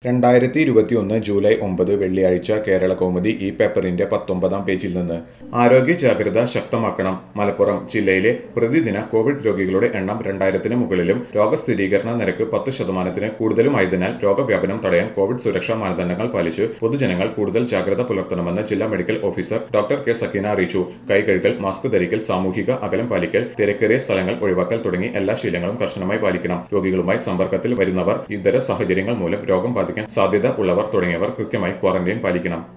രണ്ടായിരത്തി ഇരുപത്തിയൊന്ന് ജൂലൈ ഒമ്പത് വെള്ളിയാഴ്ച കേരള കൗമുദി ഈ പേപ്പറിന്റെ പത്തൊമ്പതാം പേജിൽ നിന്ന് ആരോഗ്യ ജാഗ്രത ശക്തമാക്കണം മലപ്പുറം ജില്ലയിലെ പ്രതിദിന കോവിഡ് രോഗികളുടെ എണ്ണം രണ്ടായിരത്തിന് മുകളിലും രോഗസ്ഥിരീകരണ നിരക്ക് പത്ത് ശതമാനത്തിന് കൂടുതലുമായതിനാൽ രോഗവ്യാപനം തടയാൻ കോവിഡ് സുരക്ഷാ മാനദണ്ഡങ്ങൾ പാലിച്ച് പൊതുജനങ്ങൾ കൂടുതൽ ജാഗ്രത പുലർത്തണമെന്ന് ജില്ലാ medical officer doctor K Sakeena അറിയിച്ചു കൈകഴുകൽ മാസ്ക് ധരിക്കൽ സാമൂഹിക അകലം പാലിക്കൽ തിരക്കേറിയ സ്ഥലങ്ങൾ ഒഴിവാക്കൽ തുടങ്ങി എല്ലാ ശീലങ്ങളും കർശനമായി പാലിക്കണം രോഗികളുമായി സമ്പർക്കത്തിൽ വരുന്നവർ ഇതര സാഹചര്യങ്ങൾ മൂലം രോഗം ബാധിക്കാൻ സാധ്യത ഉള്ളവർ തുടങ്ങിയവർ കൃത്യമായി ക്വാറന്റൈൻ പാലിക്കണം